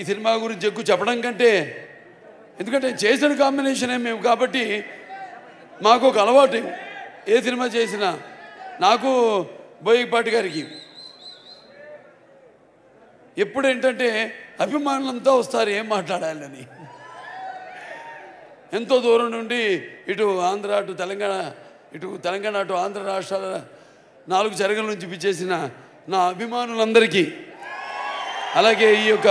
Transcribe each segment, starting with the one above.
ఈ సినిమా గురించి ఎక్కువ చెప్పడం కంటే ఎందుకంటే చేసిన కాంబినేషనే మేము కాబట్టి మాకు ఒక అలవాటు ఏ సినిమా చేసినా నాకు బోయపాటి గారికి ఎప్పుడు ఏంటంటే అభిమానులంతా వస్తారు ఏం మాట్లాడాలని ఎంతో దూరం నుండి ఇటు ఆంధ్ర అటు తెలంగాణ ఇటు తెలంగాణ అటు ఆంధ్ర రాష్ట్రాల నాలుగు చెరగల నుంచి పిచ్చేసిన నా అభిమానులందరికీ అలాగే ఈ యొక్క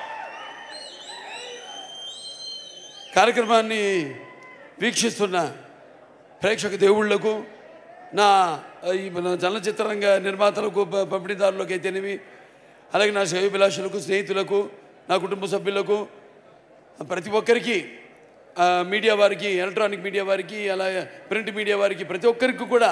కార్యక్రమాన్ని వీక్షిస్తున్న ప్రేక్షక దేవుళ్లకు నా ఈ మన చలనచిత్రరంగ నిర్మాతలకు ప- పంపిణీదారులకు అయితేనేమి అలాగే నా శ్రేయోభిలాషులకు స్నేహితులకు నా కుటుంబ సభ్యులకు ప్రతి ఒక్కరికి ఆ, మీడియా వారికి ఎలక్ట్రానిక్ మీడియా వారికి అలాగే ప్రింట్ మీడియా వారికి ప్రతి ఒక్కరికి కూడా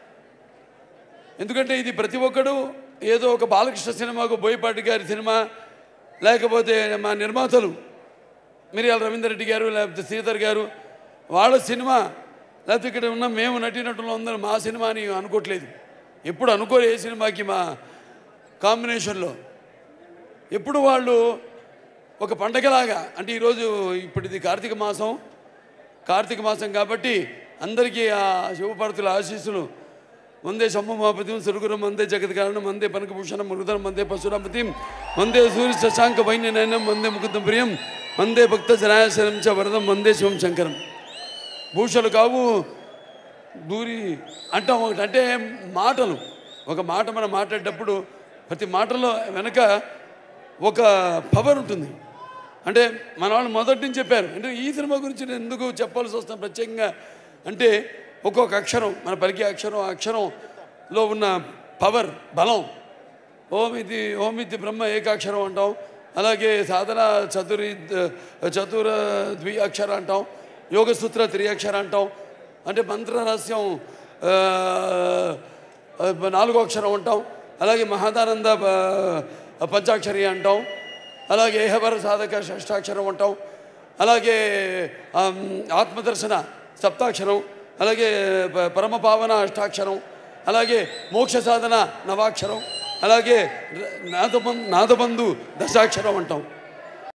ఎందుకంటే ఇది ప్రతి ఒక్కడు ఏదో ఒక బాలకృష్ణ సినిమాకు బోయపాటి గారి సినిమా లేకపోతే మా నిర్మాతలు మిరియాల రవీందర్ రెడ్డి గారు లేకపోతే శ్రీధర్ గారు వాళ్ళ సినిమా లేకపోతే ఇక్కడ ఉన్న మేము నటినటులు అందరూ మా సినిమా అని అనుకోవట్లేదు ఎప్పుడు అనుకోరు ఏ సినిమాకి మా కాంబినేషన్లో ఎప్పుడు వాళ్ళు ఒక పండగలాగా అంటే ఈరోజు ఇప్పుడు ఇది కార్తీక మాసం కార్తీక మాసం కాబట్టి అందరికీ ఆ శివపార్వతుల ఆశీస్సులు వందే సమ్మమాపతిం సురుగురం వందే జగత్ కారణం వందే పనకభూషణం మృదరం వందే పశురామతిం వందే సూర్య శశాంక వైన్యనయనం వందే ముకుందం ప్రియం వందే భక్త జనాశనం చ వరదం వందే శివం శంకరం భూషలు కావు దూరి అంటాం ఒకటి అంటే మాటలు ఒక మాట మనం మాట్లాడేటప్పుడు ప్రతి మాటలో వెనక ఒక పవర్ ఉంటుంది అంటే మన వాళ్ళు మొదటి నుంచి చెప్పారు అంటే ఈ సినిమా గురించి నేను ఎందుకు చెప్పాల్సి వస్తాను ప్రత్యేకంగా అంటే ఒక్కొక్క అక్షరం మన పలికే అక్షరం ఆ అక్షరంలో ఉన్న పవర్ బలం ఓం ఇది ఓం ఇది బ్రహ్మ ఏకాక్షరం అంటాం అలాగే సాధన చతురి చతుర ద్వి అక్షర అంటాం యోగసూత్ర త్రియక్షర అంటాం అంటే మంత్ర రహస్యం ఆ, ఆ, నాలుగో అక్షరం అంటాం అలాగే మహాదానంద ఆ, పంచాక్షరి అంటాం అలాగే ఏహవర సాధక షష్టాక్షరం అంటాం అలాగే ఆమ్, ఆత్మదర్శన సప్తాక్షరం అలాగే ప- పరమపావన అష్టాక్షరం అలాగే మోక్ష సాధన నవాక్షరం అలాగే ర- నాదబం నాదబంధు దశాక్షరం అంటాం